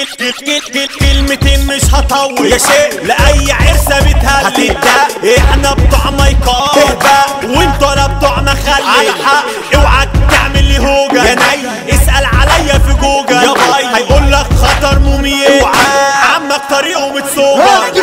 كل كل كل كلمتين مش هطول يا شيء لأي عرسة بتهلل هتبدأ احنا بتوع مايكات تهبى وانتوا لا بتوعنا خلي على حق اوعى تعمل لي هوجة يا ني اسأل عليا في جوجل يا باي هيقول لك خطر موميات عمك طريقه متسوبة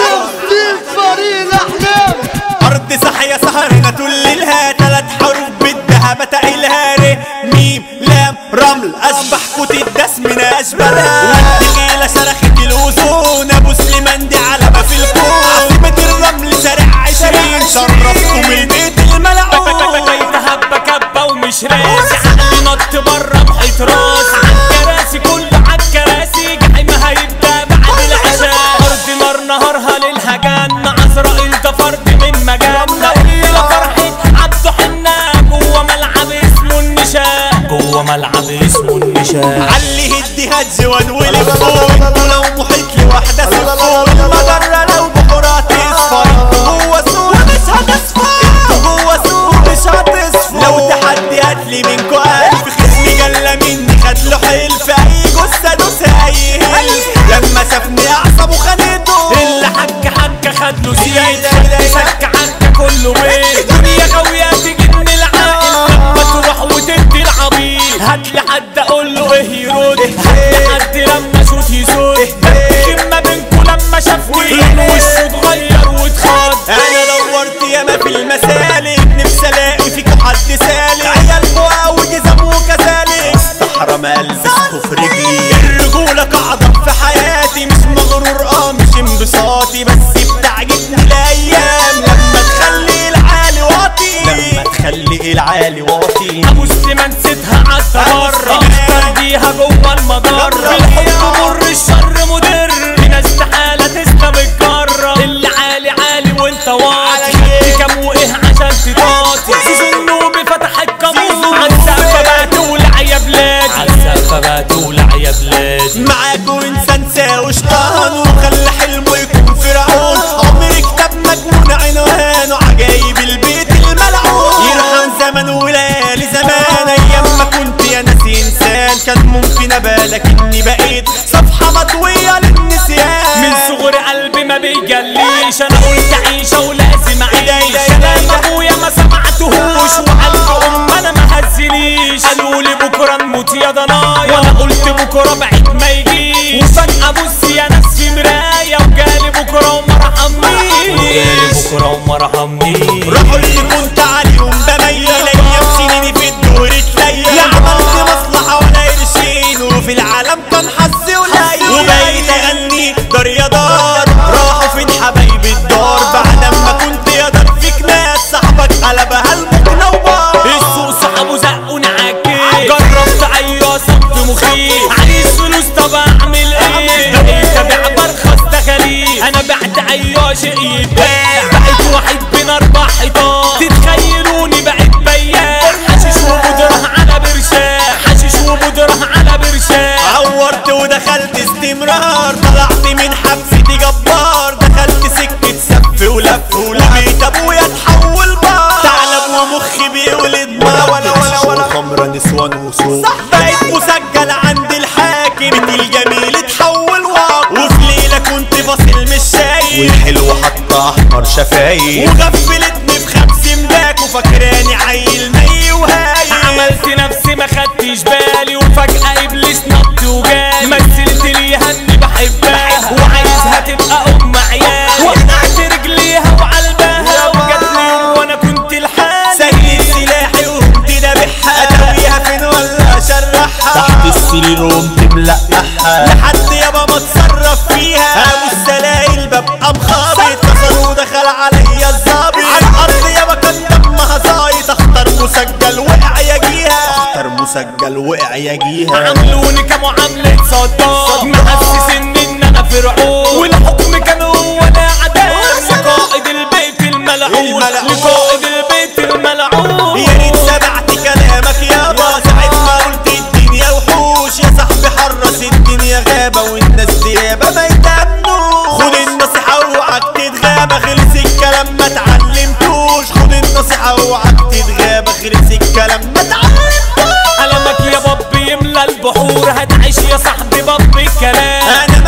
ستيل فريق الاحلام أرض صحية سهرنا تللها تلات حروف بالذهب تقيلها ر ميم لام رمل أشبح كوت الدس من أشبالها والتقيلة شرخت الأذون أبو سليمان دي علامة في الكون عاصمة الرمل شارع عشرين شرفتكم البيت الملعون بيت هبة كبة ومش راسي عقلي نط برا محيط راسي عالكراسي كله عالكراسي جحيم هيبدأ بعد العشاء أرض نار نهارها ليلها جنة عزرائيل ده فرد من مجالنا ليلة فرحة عبده حنا جوه ملعب اسمه النشاء جوه ملعب اسمه النشاء علي هدي هتزوان ولفون ولو محيط لوحدة سفون المجرة لو بحورات اصفر جوه سوق مش هتصفر جوه سوق مش هتصفر لو تحدي هاتلي منكو ألف خصمي جلة مني خد له حلف أي جثة دوس أي هلف لما شافني أعصابه خانته اللي حك حك خد له سيد سك حك كله بيت دنيا غاوية تجن العاقل لما تروح وتدي العبيط هات لي حد اقول له ايه يرد هات لي حد لما شوت يسود كلمة بينكو لما شافني لون وشه اتغير واتخض انا دورت ياما في المسالك نفسي الاقي فيك حد سالك عيال بقى وجزم وكذلك صحرا ما البسكوا في رجلي الرجولة قاعدة في حياتي مش مغرور اه مش انبساطي بس بتعجبني الايام لما تخلي العالي واطي لما تخلي العالي واطي ابو سليمان سيتها عدى بره ترديها جوه المجرة بالحب مر الشر مدر في ناس استحالة تسلم الجرة اللي عالي عالي وانت واطي خدت كام وايه عشان تطاطي زيزو النوبي فتح الكابوس عالسقفة بقى تولع يا بلادي عالسقفة بقى تولع يا بلادي معاكوا انسان ساوي شطان وخلى حلمه يكون فرعون عمر كتاب مجنون عنوانه عجايب البيت الملعون يرحم زمن وليالي زمان ايام ما كنت يا ناسي انسان كان ممكن ابالك اني بقيت صفحه مطويه للنسيان من صغر قلبي ما بيجليش انا قلت عيشه ولازم اعيش كلام ابويا ما سمعتهوش وقلب ام انا ما هزنيش قالوا لي بكره نموت يا ضنايا وانا قلت بكره بعيد ما يجيش وفجاه بص يا ناس في مرايه وجالي بكره وما رحمنيش وجالي بكره وما رحمنيش راحوا اللي كنت عليهم بميل ايام سنيني في الدور تليل لا عملت مصلحه ولا قرشين وفي العالم كان حظي قليل وبقيت اغني دار يا دار راحوا فين حبايبي الدار بعد ما كنت يا دار فيك ناس صاحبك قلبها المكنه وبار السوق صحابه زقوني عكيت جربت ايوه صف مخيف عايز فلوس طب اعمل ايه بقيت ابيع برخص تخاريف انا بعت ايوه شيء يتباع بقيت واحد بين اربع حيطان تتخيلوني بقيت بياع حشيش وبودره على برشام حشيش وبودره على برشام عورت ودخلت استمرار طلعت من حبستي جبار دخلت سكة سف ولف ولميت ابويا اتحول بار ثعلب ومخي بيولد ما ولا ولا ولا خمرة نسوان وسوق بقيت مسجل عند الحاكم بيت الجميل اتحول واقع وفي ليلة كنت فاصل مش شايف والحلو حط احمر شفايف وغفلتني في خمس مداك وفاكراني عيل ني وهايل عملت نفسي ما خدتش بالي وفجأة ابليس نط وجالي مثلت ليها اني بحبها وعايزها تبقى ام عيال وقعت رجليها وعلبها وجات لي يوم وانا كنت لحالي سجل سلاحي وقمت دابحها اتويها فين ولا اشرحها تحت السرير وقمت ملقحها لحد يابا ما اتصرف فيها ابو السلايل ببقى مخابط كسر ودخل عليا الظابط على الارض يابا كان دمها زايد اختار مسجل وقع يجيها اختار مسجل وقع يجيها عاملوني كمعاملة صدام محسس ان ان انا فرعون والحكم كان هو انا عداء لقائد البيت الملعون الملعون. لقائد البيت الملعون يا ريت سمعت كلامك يابا ساعة ما قلت الدنيا وحوش يا صاحبي حرص الدنيا غابة والناس ديابة ما يتأمنوش خد النصيحة واوعك تتغابى خلص الكلام ما اتعلمتوش خد النصيحة واوعك تتغابى خلص الكلام ما اتعلمتوش قلمك يا باب يملى البحور هتعيش يا صاحبي باب الكلام انا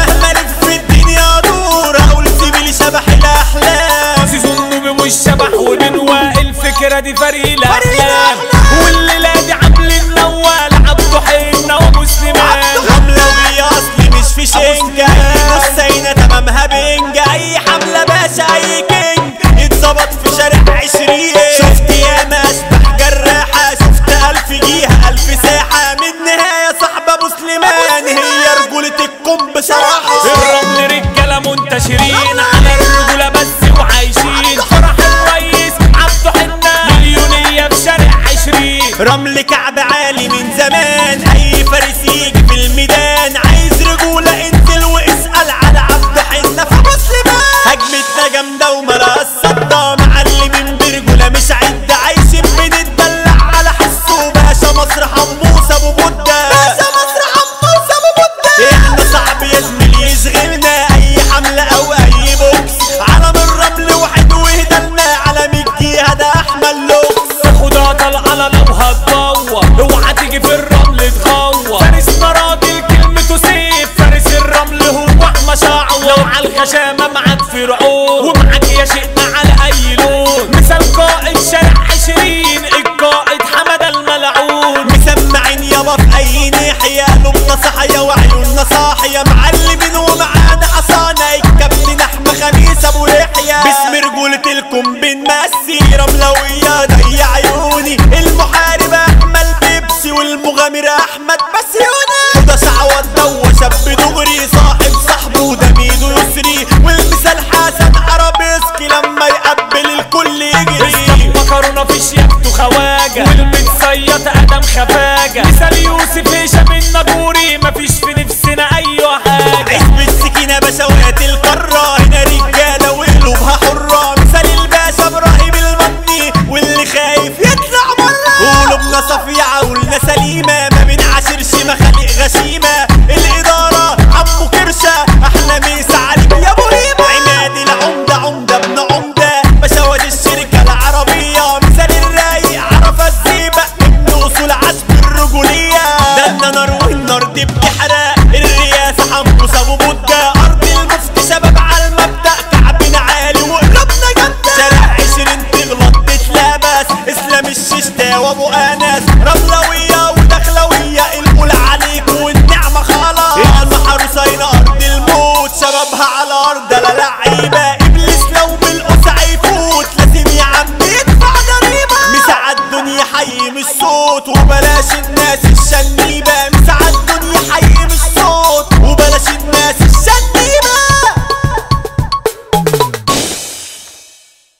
دي فريق الاحلام والليله دي عاملين نوال عبده حنه ومسلمان حملوية اصلي مش في شنجة نصينا تمامها بنجة اي حملة باشا اي كينج يتظبط في شارع عشرين شفت ياما اشبح جراحة شفت الف جيهة الف ساحة من نهاية صاحبة مسلمان هي رجولة الكم بصراحة الرمل رجاله منتشرين